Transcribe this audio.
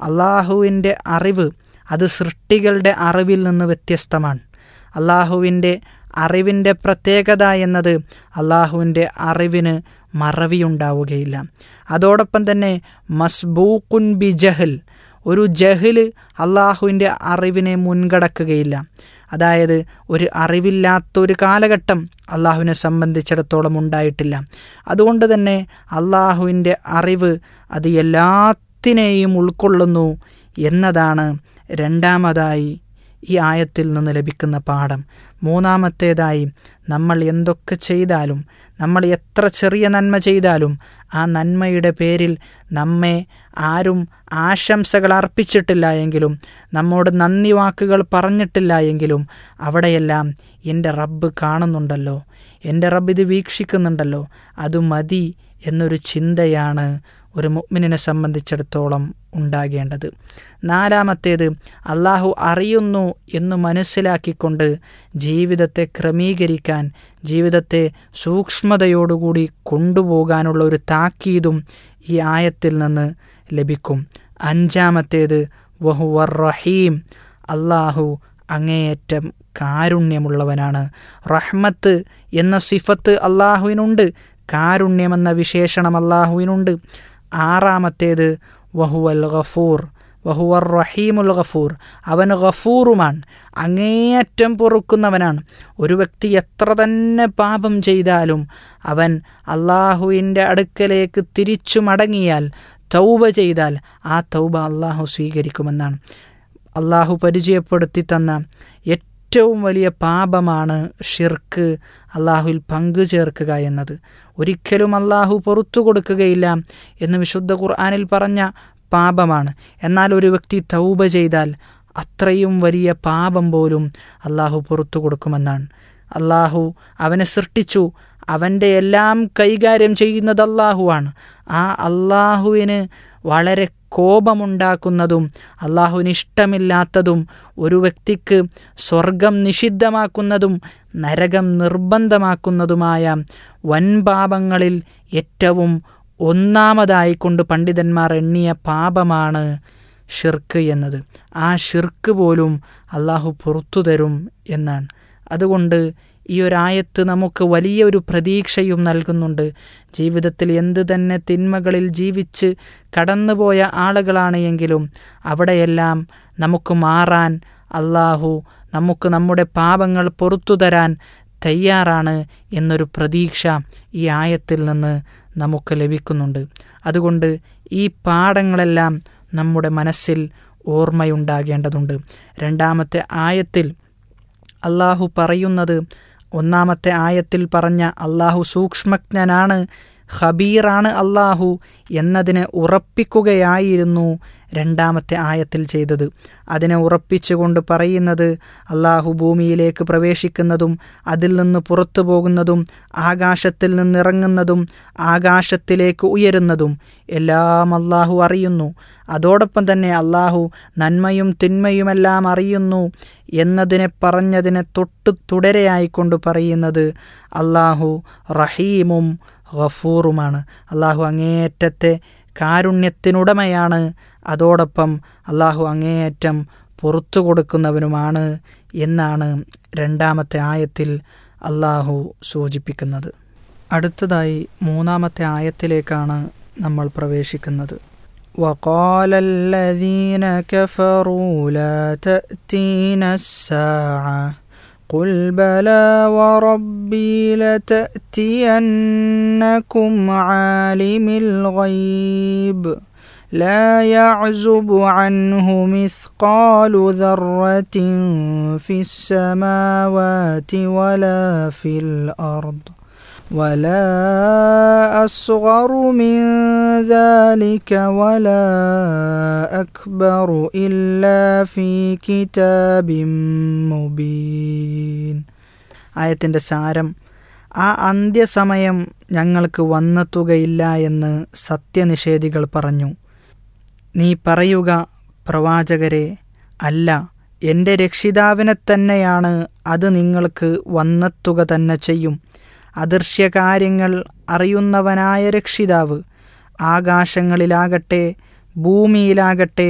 അള്ളാഹുവിൻ്റെ അറിവ് അത് സൃഷ്ടികളുടെ അറിവിൽ നിന്ന് വ്യത്യസ്തമാണ് അള്ളാഹുവിൻ്റെ അറിവിൻ്റെ പ്രത്യേകത എന്നത് അള്ളാഹുവിൻ്റെ അറിവിന് മറവിയുണ്ടാവുകയില്ല അതോടൊപ്പം തന്നെ മസ്ബൂക്കുൻ ബി ജഹൽ ഒരു ജഹല് അള്ളാഹുവിൻ്റെ അറിവിനെ മുൻകടക്കുകയില്ല അതായത് ഒരു അറിവില്ലാത്ത ഒരു കാലഘട്ടം അള്ളാഹുവിനെ സംബന്ധിച്ചിടത്തോളം ഉണ്ടായിട്ടില്ല അതുകൊണ്ട് തന്നെ അള്ളാഹുവിൻ്റെ അറിവ് അത് എല്ലാത്തിനെയും ഉൾക്കൊള്ളുന്നു എന്നതാണ് രണ്ടാമതായി ഈ ആയത്തിൽ നിന്ന് ലഭിക്കുന്ന പാഠം മൂന്നാമത്തേതായി നമ്മൾ എന്തൊക്കെ ചെയ്താലും നമ്മൾ എത്ര ചെറിയ നന്മ ചെയ്താലും ആ നന്മയുടെ പേരിൽ നമ്മെ ആരും ആശംസകൾ അർപ്പിച്ചിട്ടില്ല എങ്കിലും നമ്മോട് നന്ദി വാക്കുകൾ പറഞ്ഞിട്ടില്ല എങ്കിലും അവിടെയെല്ലാം എൻ്റെ റബ്ബ് കാണുന്നുണ്ടല്ലോ എൻ്റെ റബ്ബ് ഇത് വീക്ഷിക്കുന്നുണ്ടല്ലോ അത് മതി എന്നൊരു ചിന്തയാണ് ഒരു മുഅ്മിനിനെ സംബന്ധിച്ചിടത്തോളം ഉണ്ടാകേണ്ടത് നാലാമത്തേത് അള്ളാഹു അറിയുന്നു എന്ന് മനസ്സിലാക്കിക്കൊണ്ട് ജീവിതത്തെ ക്രമീകരിക്കാൻ ജീവിതത്തെ സൂക്ഷ്മതയോടുകൂടി കൊണ്ടുപോകാനുള്ള ഒരു താക്കീതും ഈ ആയത്തിൽ നിന്ന് ലഭിക്കും അഞ്ചാമത്തേത് വഹുവർ റഹീം അള്ളാഹു അങ്ങേയറ്റം കാരുണ്യമുള്ളവനാണ് റഹ്മത്ത് എന്ന സിഫത്ത് അള്ളാഹുവിനുണ്ട് കാരുണ്യമെന്ന വിശേഷണം അള്ളാഹുവിനുണ്ട് ആറാമത്തേത് വഹുവൽ ഗഫൂർ വഹുവർ റഹീമുൽ ഗഫൂർ അവൻ ഗഫൂറുമാണ് അങ്ങേയറ്റം പൊറുക്കുന്നവനാണ് ഒരു വ്യക്തി എത്ര തന്നെ പാപം ചെയ്താലും അവൻ അള്ളാഹുവിൻ്റെ അടുക്കലേക്ക് തിരിച്ചു മടങ്ങിയാൽ തൗബ ചെയ്താൽ ആ തൗബ അള്ളാഹു സ്വീകരിക്കുമെന്നാണ് അള്ളാഹു പരിചയപ്പെടുത്തി തന്ന ഏറ്റവും വലിയ പാപമാണ് ഷിർക്ക് അള്ളാഹുവിൽ പങ്കു ചേർക്കുക എന്നത് ഒരിക്കലും അള്ളാഹു പുറത്തു കൊടുക്കുകയില്ല എന്ന് വിശുദ്ധ ഖുർആാനിൽ പറഞ്ഞ പാപമാണ് എന്നാൽ ഒരു വ്യക്തി തൗബ ചെയ്താൽ അത്രയും വലിയ പാപം പോലും അള്ളാഹു പുറത്തു കൊടുക്കുമെന്നാണ് അള്ളാഹു അവനെ സൃഷ്ടിച്ചു അവൻ്റെ എല്ലാം കൈകാര്യം ചെയ്യുന്നത് അള്ളാഹുവാണ് ആ അള്ളാഹുവിന് വളരെ കോപമുണ്ടാക്കുന്നതും അള്ളാഹുവിന് ഇഷ്ടമില്ലാത്തതും ഒരു വ്യക്തിക്ക് സ്വർഗം നിഷിദ്ധമാക്കുന്നതും നരകം നിർബന്ധമാക്കുന്നതുമായ വൻപാപങ്ങളിൽ ഏറ്റവും ഒന്നാമതായി കൊണ്ട് പണ്ഡിതന്മാർ എണ്ണിയ പാപമാണ് ഷിർക്ക് എന്നത് ആ ഷിർക്ക് പോലും അള്ളാഹു പുറത്തു തരും എന്നാണ് അതുകൊണ്ട് ഈ ഒരായത്ത് നമുക്ക് വലിയൊരു പ്രതീക്ഷയും നൽകുന്നുണ്ട് ജീവിതത്തിൽ എന്ത് തന്നെ തിന്മകളിൽ ജീവിച്ച് കടന്നുപോയ ആളുകളാണ് എങ്കിലും അവിടെയെല്ലാം നമുക്ക് മാറാൻ അള്ളാഹു നമുക്ക് നമ്മുടെ പാപങ്ങൾ പുറത്തു തരാൻ തയ്യാറാണ് എന്നൊരു പ്രതീക്ഷ ഈ ആയത്തിൽ നിന്ന് നമുക്ക് ലഭിക്കുന്നുണ്ട് അതുകൊണ്ട് ഈ പാഠങ്ങളെല്ലാം നമ്മുടെ മനസ്സിൽ ഓർമ്മയുണ്ടാകേണ്ടതുണ്ട് രണ്ടാമത്തെ ആയത്തിൽ അള്ളാഹു പറയുന്നത് ഒന്നാമത്തെ ആയത്തിൽ പറഞ്ഞ അള്ളാഹു സൂക്ഷ്മജ്ഞനാണ് ഖബീറാണ് അള്ളാഹു എന്നതിനെ ഉറപ്പിക്കുകയായിരുന്നു രണ്ടാമത്തെ ആയത്തിൽ ചെയ്തത് അതിനെ ഉറപ്പിച്ചുകൊണ്ട് പറയുന്നത് അള്ളാഹു ഭൂമിയിലേക്ക് പ്രവേശിക്കുന്നതും അതിൽ നിന്ന് പുറത്തു പോകുന്നതും ആകാശത്തിൽ നിന്നിറങ്ങുന്നതും ആകാശത്തിലേക്ക് ഉയരുന്നതും എല്ലാം അള്ളാഹു അറിയുന്നു അതോടൊപ്പം തന്നെ അള്ളാഹു നന്മയും തിന്മയുമെല്ലാം അറിയുന്നു എന്നതിനെ പറഞ്ഞതിനെ തൊട്ട് തുടരെയായിക്കൊണ്ട് പറയുന്നത് അള്ളാഹു റഹീമും ഗഫൂറുമാണ് അള്ളാഹു അങ്ങേയറ്റത്തെ കാരുണ്യത്തിനുടമയാണ് അതോടൊപ്പം അള്ളാഹു അങ്ങേയറ്റം പുറത്തു കൊടുക്കുന്നവനുമാണ് എന്നാണ് രണ്ടാമത്തെ ആയത്തിൽ അള്ളാഹു സൂചിപ്പിക്കുന്നത് അടുത്തതായി മൂന്നാമത്തെ ആയത്തിലേക്കാണ് നമ്മൾ പ്രവേശിക്കുന്നത് وقال الذين كفروا لا تأتين الساعة قل بلى وربي لتأتينكم عالم الغيب لا يعزب عنه مثقال ذرة في السماوات ولا في الأرض ولا أصغر من ذلك ولا أكبر إلا في كتاب مبين ആയത്തിൻ്റെ സാരം ആ അന്ത്യസമയം ഞങ്ങൾക്ക് വന്നെത്തുകയില്ല എന്ന് സത്യനിഷേധികൾ പറഞ്ഞു നീ പറയുക പ്രവാചകരെ അല്ല എൻ്റെ രക്ഷിതാവിനെ തന്നെയാണ് അത് നിങ്ങൾക്ക് വന്നെത്തുക തന്നെ ചെയ്യും അദൃശ്യകാര്യങ്ങൾ അറിയുന്നവനായ രക്ഷിതാവ് ആകാശങ്ങളിലാകട്ടെ ഭൂമിയിലാകട്ടെ